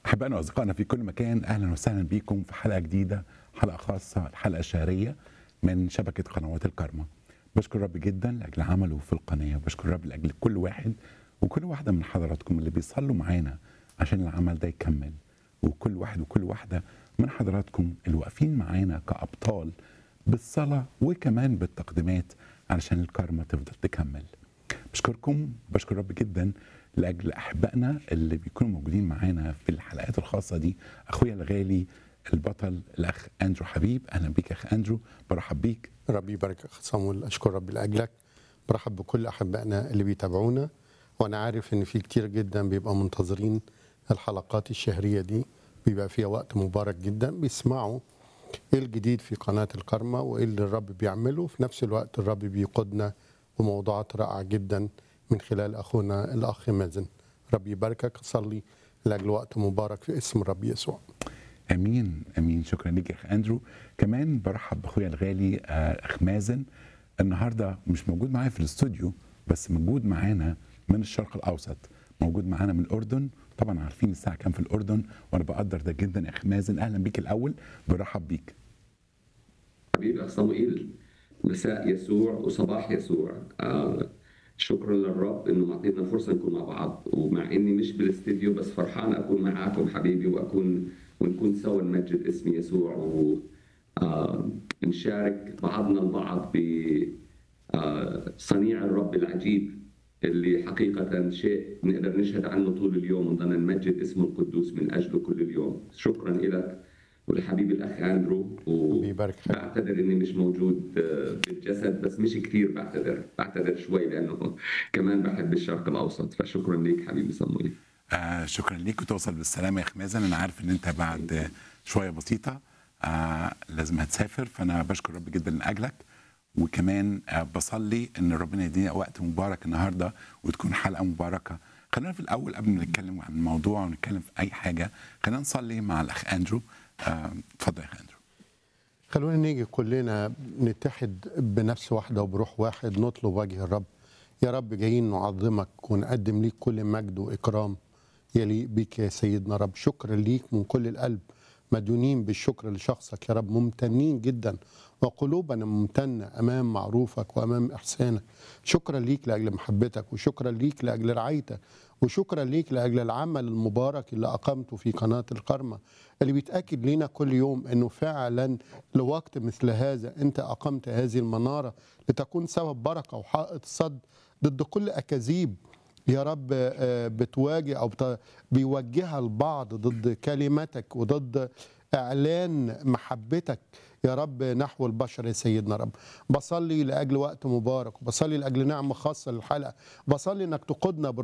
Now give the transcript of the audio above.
احبائنا واصدقائنا في كل مكان اهلا وسهلا بكم في حلقه جديده حلقه خاصه الحلقه الشهريه من شبكه قنوات الكرمه بشكر رب جدا لاجل عمله في القناه وبشكر رب لاجل كل واحد وكل واحده من حضراتكم اللي بيصلوا معانا عشان العمل ده يكمل وكل واحد وكل واحده من حضراتكم اللي واقفين معانا كابطال بالصلاه وكمان بالتقديمات علشان الكرمه تفضل تكمل بشكركم بشكر رب جدا لاجل احبائنا اللي بيكونوا موجودين معانا في الحلقات الخاصه دي اخويا الغالي البطل الاخ اندرو حبيب اهلا بيك يا اخ اندرو برحب بيك ربي يبارك اخ صامويل اشكر ربي لاجلك برحب بكل احبائنا اللي بيتابعونا وانا عارف ان في كتير جدا بيبقى منتظرين الحلقات الشهريه دي بيبقى فيها وقت مبارك جدا بيسمعوا ايه الجديد في قناه الكرمه وايه اللي الرب بيعمله في نفس الوقت الرب بيقودنا بموضوعات رائعه جدا من خلال اخونا الاخ مازن ربي يباركك صلي لاجل وقت مبارك في اسم الرب يسوع امين امين شكرا ليك يا اخ اندرو كمان برحب باخويا الغالي آه، اخ مازن النهارده مش موجود معايا في الاستوديو بس موجود معانا من الشرق الاوسط موجود معانا من الاردن طبعا عارفين الساعه كام في الاردن وانا بقدر ده جدا يا اخ مازن اهلا بيك الاول برحب بيك حبيبي أخ صموئيل مساء يسوع وصباح يسوع آه شكرا للرب انه معطينا فرصه نكون مع بعض ومع اني مش بالاستديو بس فرحان اكون معاكم حبيبي واكون ونكون سوا نمجد اسم يسوع و آه نشارك بعضنا البعض ب آه صنيع الرب العجيب اللي حقيقة شيء نقدر نشهد عنه طول اليوم ونضلنا نمجد اسمه القدوس من أجله كل اليوم شكرا لك ولحبيبي الأخ أندرو و... ربي يبارك فيك. بعتذر اني مش موجود آه، بالجسد بس مش كثير بعتذر بعتذر شوي لانه كمان بحب الشرق الاوسط فشكرا ليك حبيبي صمويل آه شكرا ليك وتوصل بالسلامه يا اخ مازن انا عارف ان انت بعد آه، شويه بسيطه آه لازم هتسافر فانا بشكر رب جدا من اجلك وكمان آه بصلي ان ربنا يدينا وقت مبارك النهارده وتكون حلقه مباركه خلينا في الاول قبل ما نتكلم عن الموضوع ونتكلم في اي حاجه خلينا نصلي مع الاخ اندرو آه، اتفضل يا اخ اندرو خلونا نيجي كلنا نتحد بنفس واحدة وبروح واحد نطلب وجه الرب يا رب جايين نعظمك ونقدم ليك كل مجد وإكرام يليق بك يا سيدنا رب شكرا ليك من كل القلب مديونين بالشكر لشخصك يا رب ممتنين جدا وقلوبنا ممتنة أمام معروفك وأمام إحسانك شكرا ليك لأجل محبتك وشكرا ليك لأجل رعايتك وشكرا ليك لأجل العمل المبارك اللي أقمته في قناة الكرمة اللي بيتأكد لنا كل يوم أنه فعلا لوقت مثل هذا أنت أقمت هذه المنارة لتكون سبب بركة وحائط صد ضد كل أكاذيب يا رب آه، بتواجه او بت- بيوجهها البعض ضد كلمتك وضد اعلان محبتك يا رب نحو البشر يا سيدنا رب بصلي لاجل وقت مبارك وبصلي لاجل نعمه خاصه للحلقه بصلي انك تقودنا بالروح